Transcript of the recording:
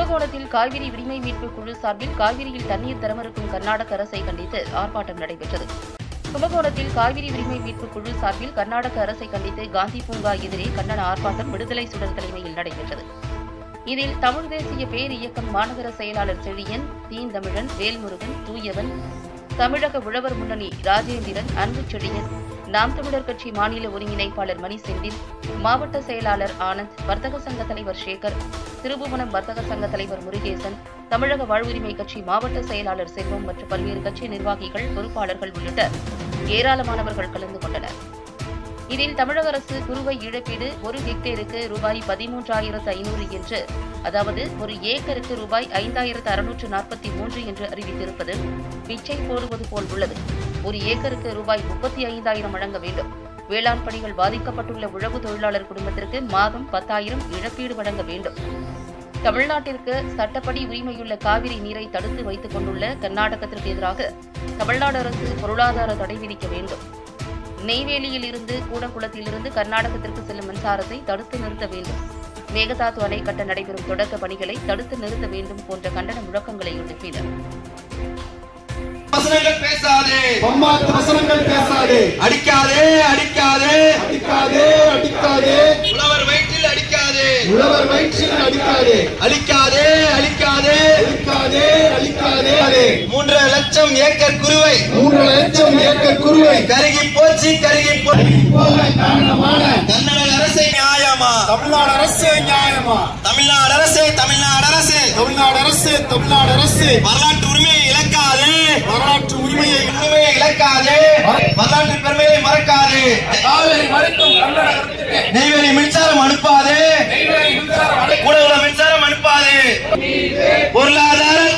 கும்பகோணத்தில் காவிரி உரிமை மீட்பு குழு சார்பில் காவிரியில் தண்ணீர் தரமறுக்கும் கர்நாடக அரசை கண்டித்து ஆர்ப்பாட்டம் நடைபெற்றது கும்பகோணத்தில் காவிரி உரிமை மீட்பு குழு சார்பில் கர்நாடக அரசை கண்டித்து காந்தி பூங்கா எதிரே கண்டன ஆர்ப்பாட்டம் விடுதலை சுடர் தலைமையில் நடைபெற்றது இதில் தமிழ் தேசிய பேர் இயக்கம் மாநகர செயலாளர் செழியன் தீந்தமிழன் வேல்முருகன் தூயவன் தமிழக உழவர் முன்னணி ராஜேந்திரன் அன்பு செழியன் நாம் தமிழர் கட்சி மாநில ஒருங்கிணைப்பாளர் மணி செந்தில் மாவட்ட செயலாளர் ஆனந்த் வர்த்தக சங்க தலைவர் சேகர் திருபுவனம் வர்த்தக சங்க தலைவர் முருகேசன் தமிழக வாழ்வுரிமை கட்சி மாவட்ட செயலாளர் செல்வம் மற்றும் பல்வேறு கட்சி நிர்வாகிகள் பொறுப்பாளர்கள் உள்ளிட்ட ஏராளமானவர்கள் கலந்து கொண்டனர் இதில் தமிழக அரசு குறுவை இழப்பீடு ஒரு ஹெக்டேருக்கு ரூபாய் பதிமூன்றாயிரத்து ஐநூறு என்று அதாவது ஒரு ஏக்கருக்கு ரூபாய் ஐந்தாயிரத்து அறுநூற்று நாற்பத்தி மூன்று என்று அறிவித்திருப்பது பிச்சை போடுவது போல் உள்ளது ஒரு ஏக்கருக்கு ரூபாய் முப்பத்தி ஐந்தாயிரம் வழங்க வேண்டும் வேளாண் பணிகள் பாதிக்கப்பட்டுள்ள உழவு தொழிலாளர் குடும்பத்திற்கு மாதம் பத்தாயிரம் இழப்பீடு வழங்க வேண்டும் தமிழ்நாட்டிற்கு சட்டப்படி உரிமையுள்ள காவிரி நீரை தடுத்து வைத்துக் கொண்டுள்ள கர்நாடகத்திற்கு எதிராக தமிழ்நாடு அரசு பொருளாதார தடை விதிக்க வேண்டும் நெய்வேலியில் இருந்து கூடங்குளத்திலிருந்து கர்நாடகத்திற்கு செல்லும் மின்சாரத்தை தடுத்து நிறுத்த வேண்டும் மேகதாது அணை கட்ட நடைபெறும் தொடக்க பணிகளை தடுத்து நிறுத்த வேண்டும் போன்ற கண்டன முழக்கங்களை எழுப்பினர் வசனங்கள் பேசாதே பம்மாத்து வசனங்கள் பேசாதே அடிக்காதே அடிக்காதே அடிக்காதே அடிக்காதே உழவர் வயிற்றில் அடிக்காதே உழவர் வயிற்றில் அடிக்காதே அழிக்காதே அழிக்காதே அழிக்காதே அழிக்காதே அதே மூன்றரை லட்சம் ஏக்கர் குருவை மூன்று லட்சம் ஏக்கர் குருவை கருகி போச்சு கருகி போச்சு போக காரணமான கர்நாடக அரசே நியாயமா தமிழ்நாடு அரசு நியாயமா தமிழ்நாடு அரசே தமிழ்நாடு அரசே தமிழ்நாடு அரசு தமிழ்நாடு அரசு வரலாற்று உரிமையை இழக்காதே வரலாற்று உரிமையை உரிமையை இழக்காதே வரலாற்று பெருமையை மறக்காதே காவிரி மறுக்கும் கர்நாடகத்திற்கு நெய்வேலி மின்சாரம் அனுப்பாதே நெய்வேலி மின்சாரம் அடை- கூடகுளம் மின்சாரம் அனுப்பாதே பொருளாதார